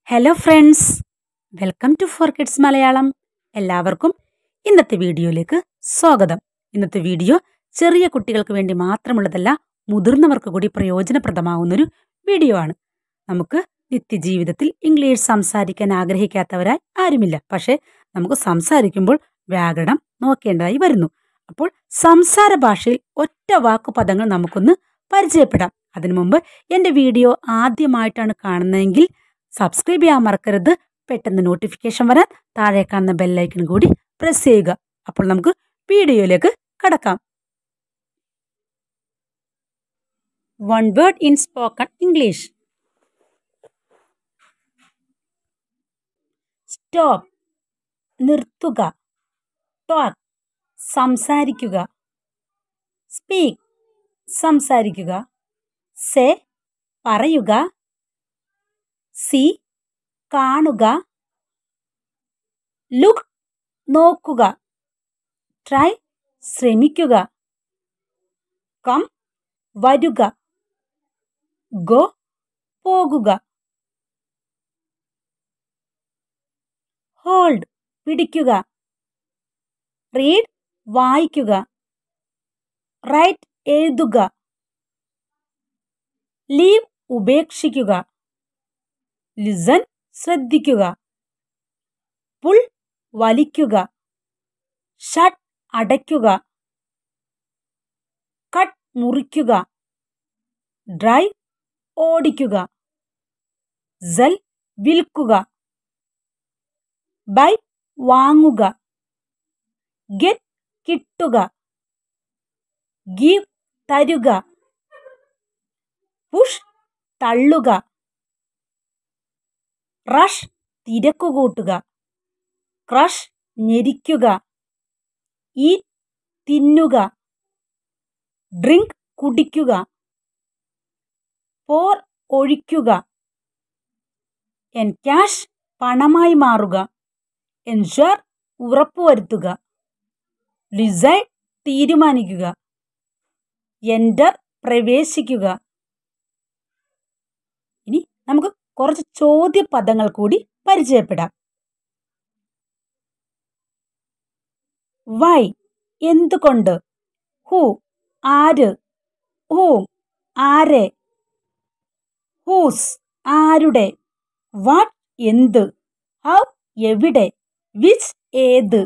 hello friends welcome to for kids Malayalam എല്ലാവർക്കും ഇന്നത്തെ വീഡിയോയിലേക്ക് സ്വാഗതം ഇന്നത്തെ വീഡിയോ ചെറിയ കുട്ടികൾക്ക് വേണ്ടി മാത്രമുള്ളതല്ല മുതിർന്നവർക്ക് കൂടി പ്രയോജനപ്രദമാവുന്നൊരു വീഡിയോ ആണ് നമുക്ക് നിത്യജീവിതത്തിൽ ഇംഗ്ലീഷ് സംസാരിക്കാൻ ആഗ്രഹിക്കാത്തവരായി ആരുമില്ല പക്ഷേ നമുക്ക് സംസാരിക്കുമ്പോൾ വ്യാകരണം നോക്കേണ്ടതായി വരുന്നു അപ്പോൾ സംസാര ഭാഷയിൽ ഒറ്റ വാക്കു പദങ്ങൾ നമുക്കൊന്ന് പരിചയപ്പെടാം അതിനു മുമ്പ് എൻ്റെ വീഡിയോ ആദ്യമായിട്ടാണ് കാണുന്നതെങ്കിൽ സബ്സ്ക്രൈബ് ചെയ്യാൻ മറക്കരുത് പെട്ടെന്ന് നോട്ടിഫിക്കേഷൻ വരാൻ താഴെ കാണുന്ന ബെല്ലൈക്കൺ കൂടി പ്രസ് ചെയ്യുക അപ്പോൾ നമുക്ക് വീഡിയോയിലേക്ക് കടക്കാം one word in spoken English stop നിർത്തുക ടോക്ക് സംസാരിക്കുക സ്പീക്ക് സംസാരിക്കുക സെ പറയുക സി കാണുക ലുക്ക് നോക്കുക ട്രൈ ശ്രമിക്കുക കം വരുക ഗോ പോകുക ഹോൾഡ് പിടിക്കുക റീഡ് വായിക്കുക റൈറ്റ് എഴുതുക ലീവ് ഉപേക്ഷിക്കുക ലിസൺ ശ്രദ്ധിക്കുക പുൾ വലിക്കുക ഷട്ട് അടയ്ക്കുക കട്ട് മുറിക്കുക ഡ്രൈവ് ഓടിക്കുക സെൽ വിൽക്കുക ബൈ വാങ്ങുക ഗെറ്റ് കിട്ടുക ഗീവ് തരുക പുഷ് തള്ളുക റഷ് തിരക്കുകൂട്ടുക ക്രഷ് ഞെരിക്കുക ഈ തിന്നുക ഡ്രിങ്ക് കുടിക്കുക പോർ ഒഴിക്കുക എൻ ക്യാഷ് പണമായി മാറുക എൻഷുർ ഉറപ്പുവരുത്തുക ഡിസൈഡ് തീരുമാനിക്കുക എൻ്റർ പ്രവേശിക്കുക ഇനി നമുക്ക് കുറച്ച് ചോദ്യ പദങ്ങൾ കൂടി പരിചയപ്പെടാം വൈ എന്തുകൊണ്ട് ഹു ആര് ഹൂം ആരെ ഹൂസ് ആരുടെ വാട്ട് എന്ത് ഹൗ എവിടെ വിച്ച് ഏത്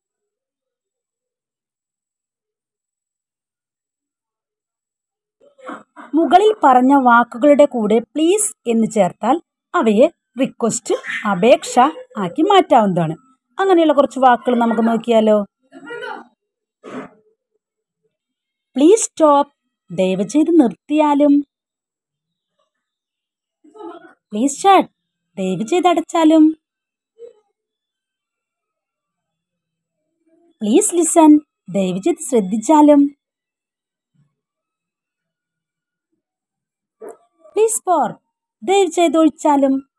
മുകളിൽ പറഞ്ഞ വാക്കുകളുടെ കൂടെ പ്ലീസ് എന്ന് ചേർത്താൽ അവയെ റിക്വസ്റ്റ് അപേക്ഷ ആക്കി മാറ്റാവുന്നതാണ് അങ്ങനെയുള്ള കുറച്ച് വാക്കുകൾ നമുക്ക് നോക്കിയാലോ പ്ലീസ് സ്റ്റോപ്പ് ദയവ് ചെയ്ത് നിർത്തിയാലും പ്ലീസ് ഷട്ട് ദയവ് ചെയ്ത് അടച്ചാലും പ്ലീസ് ലിസൺ ദയവ് ചെയ്ത് ശ്രദ്ധിച്ചാലും പ്ലീസ് ഫോർ ദയവ് ചെയ്ത് ഒഴിച്ചാലും